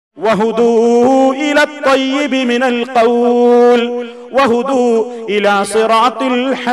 وهدوا إلى الطيب من القول وهدوا إلى صراط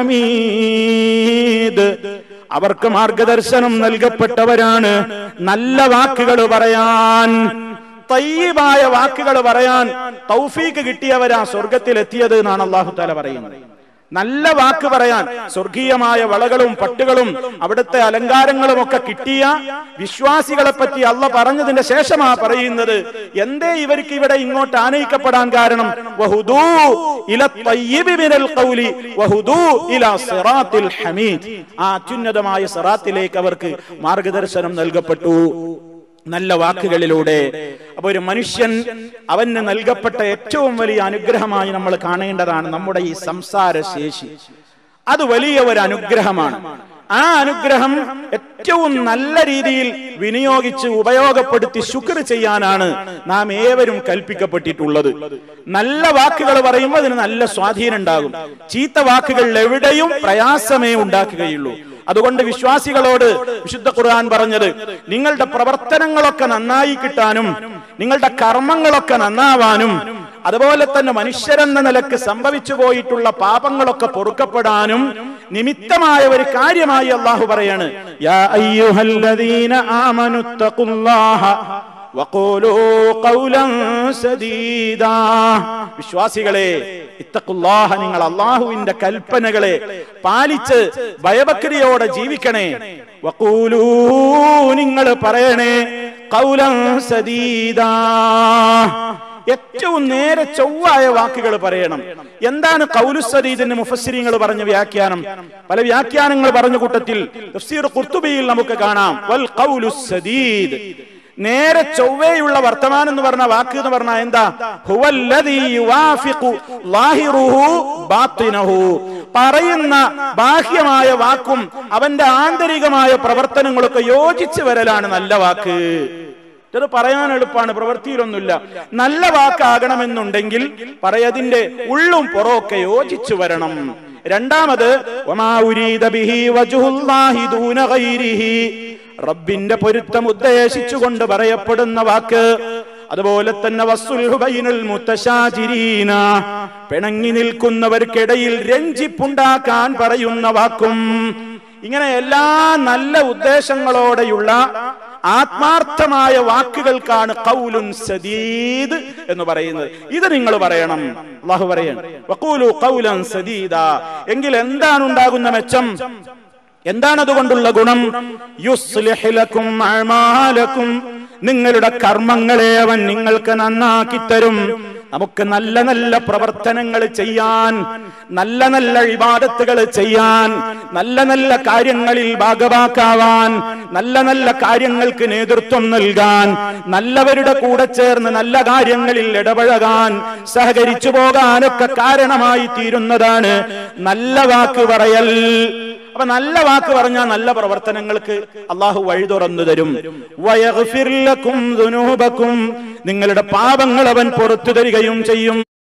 الحميد അവർക്ക് മാർഗദർശനം നൽകപ്പെട്ടവരാണ് നല്ല വാക്കുകൾ പറയാൻ തയ്യബായ വാക്കുകൾ പറയാൻ തൗഫീക്ക് കിട്ടിയവരാ സ്വർഗത്തിലെത്തിയത് എന്നാണ് അള്ളാഹു താല പറയുന്നത് നല്ല വാക്ക് പറയാൻ സ്വർഗീയമായ വളകളും പട്ടുകളും അവിടുത്തെ അലങ്കാരങ്ങളും ഒക്കെ കിട്ടിയ വിശ്വാസികളെ പറ്റി അല്ല പറഞ്ഞതിന്റെ ശേഷമാ പറയുന്നത് എന്തേ ഇവർക്ക് ഇവിടെ ഇങ്ങോട്ട് ആനയിക്കപ്പെടാൻ കാരണം വഹുദൂ ഇല തയ്യിബി മിനൽ ഖൗലി വഹുദൂ ഇല സിറാത്തിൽ ഹമീദ് ആ അത്യുന്നതമായ സിറാത്തിലേക്ക് അവർക്ക് മാർഗദർശനം നൽകപ്പെട്ടു നല്ല വാക്കുകളിലൂടെ അപ്പൊ ഒരു മനുഷ്യൻ അവന് നൽകപ്പെട്ട ഏറ്റവും വലിയ അനുഗ്രഹമായി നമ്മൾ കാണേണ്ടതാണ് നമ്മുടെ ഈ സംസാര ശേഷി അത് വലിയ ഒരു അനുഗ്രഹമാണ് ആ അനുഗ്രഹം ഏറ്റവും നല്ല രീതിയിൽ വിനിയോഗിച്ച് ഉപയോഗപ്പെടുത്തി ശുക്ർ ചെയ്യാനാണ് നാം ഏവരും കൽപ്പിക്കപ്പെട്ടിട്ടുള്ളത് നല്ല വാക്കുകൾ പറയുമ്പോൾ അതിന് നല്ല സ്വാധീനം ഉണ്ടാകും ചീത്ത വാക്കുകൾ എവിടെയും പ്രയാസമേ ഉണ്ടാക്കുകയുള്ളൂ അതുകൊണ്ട് വിശ്വാസികളോട് വിശുദ്ധ ഖുർആൻ പറഞ്ഞത് നിങ്ങളുടെ പ്രവർത്തനങ്ങളൊക്കെ നന്നായി കിട്ടാനും നിങ്ങളുടെ കർമ്മങ്ങളൊക്കെ നന്നാവാനും അതുപോലെ തന്നെ മനുഷ്യരെന്ന നിലക്ക് സംഭവിച്ചു പോയിട്ടുള്ള പാപങ്ങളൊക്കെ പൊറുക്കപ്പെടാനും നിമിത്തമായ ഒരു കാര്യമായി അള്ളാഹു പറയാണ് യാ അയ്യുഹല്ലദീന ആമനുത്തഖുല്ലാഹ വഖൂലൂ ഖൗലൻ സദീദാ വിശ്വാസികളെ ഇത്തഖുല്ലാഹ നിങ്ങൾ അള്ളാഹുവിന്റെ കൽപ്പനകളെ പാലിച്ച് ഭയഭക്തിയോടെ ജീവിക്കണേ വഖൂലൂ നിങ്ങൾ പറയണേ ഖൗലൻ സദീദാ ഏറ്റവും നേരെ ചൊവ്വായ വാക്കുകൾ പറയണം എന്താണ് കൗലുസരീദിന്റെ മുഫസ്സിരിങ്ങൾ പറഞ്ഞ വ്യാഖ്യാനം പല വ്യാഖ്യാനങ്ങൾ പറഞ്ഞ കൂട്ടത്തിൽ തഫ്സീർ ഖുർത്തുബിയിൽ നമുക്ക് കാണാം വൽ ഖൗലുസദീദ് നേരെ ചൊവ്വയുള്ള വർത്തമാനം എന്ന് പറഞ്ഞ വാക്ക് എന്ന് പറഞ്ഞാൽ എന്താ ഹുവല്ലദീ യുവാഫിഖു ലാഹിറുഹു ബാത്തിനഹു പറയുന്ന ബാഹ്യമായ വാക്കും അവന്റെ ആന്തരികമായ പ്രവർത്തനങ്ങളൊക്കെ യോജിച്ചു വരലാണ് നല്ല വാക്ക് ഇത് പറയാൻ എളുപ്പമാണ് പ്രവൃത്തിയിലൊന്നുമില്ല നല്ല വാക്കാകണമെന്നുണ്ടെങ്കിൽ പറയതിന്റെ ഉള്ളും പുറമൊക്കെ യോജിച്ചു വരണം രണ്ടാമത് വമാ ഉരീദ ബിഹി വജ്ഹുല്ലാഹി ദൂന ഗൈരിഹി റബ്ബിന്റെ പൊരുത്തം ഉദ്ദേശിച്ചുകൊണ്ട് പറയപ്പെടുന്ന വാക്ക് അതുപോലെ തന്നെ വസ്സുൽഹു ബൈനൽ മുത്തശാജിരീന പിണങ്ങി നിൽക്കുന്നവർക്കിടയിൽ രഞ്ജിപ്പുണ്ടാക്കാൻ പറയുന്ന വാക്കും ഇങ്ങനെ എല്ലാ നല്ല ഉദ്ദേശങ്ങളോടെയുള്ള ആത്മാർത്ഥമായ വാക്കുകൾക്കാണ് കൗലുൻ സദീദ് എന്ന് പറയുന്നത് ഇത് നിങ്ങൾ പറയണം അള്ളാഹു പറയണം വഖൂലു ഖൗലൻ സദീദ എങ്കിൽ എന്താണ് ഉണ്ടാകുന്ന മെച്ചം എന്താണ് അതുകൊണ്ടുള്ള ഗുണം യുസ്ലിഹ് ലക്കും അഅമാലക്കും നിങ്ങളുടെ കർമ്മങ്ങളെ അവൻ നിങ്ങൾക്ക് നന്നാക്കി തരും നമുക്ക് നല്ല നല്ല പ്രവർത്തനങ്ങൾ ചെയ്യാൻ നല്ല നല്ല ഇബാദത്തുകൾ ചെയ്യാൻ നല്ല നല്ല കാര്യങ്ങളിൽ ഭാഗവാക്കാവാൻ നല്ല നല്ല കാര്യങ്ങൾക്ക് നേതൃത്വം നൽകാൻ നല്ലവരുടെ കൂടെ ചേർന്ന് നല്ല കാര്യങ്ങളിൽ ഇടപഴകാൻ സഹകരിച്ചു പോകാനൊക്കെ കാരണമായി തീരുന്നതാണ് നല്ല വാക്ക് പറയൽ അപ്പൊ നല്ല വാക്ക് പറഞ്ഞാൽ നല്ല പ്രവർത്തനങ്ങൾക്ക് അള്ളാഹു വഴി തുറന്നു തരും വയഗ്ഫിർ ലക്കും ദുനൂബക്കും നിങ്ങളുടെ പാപങ്ങൾ അവൻ പുറത്തു തരികയും ചെയ്യും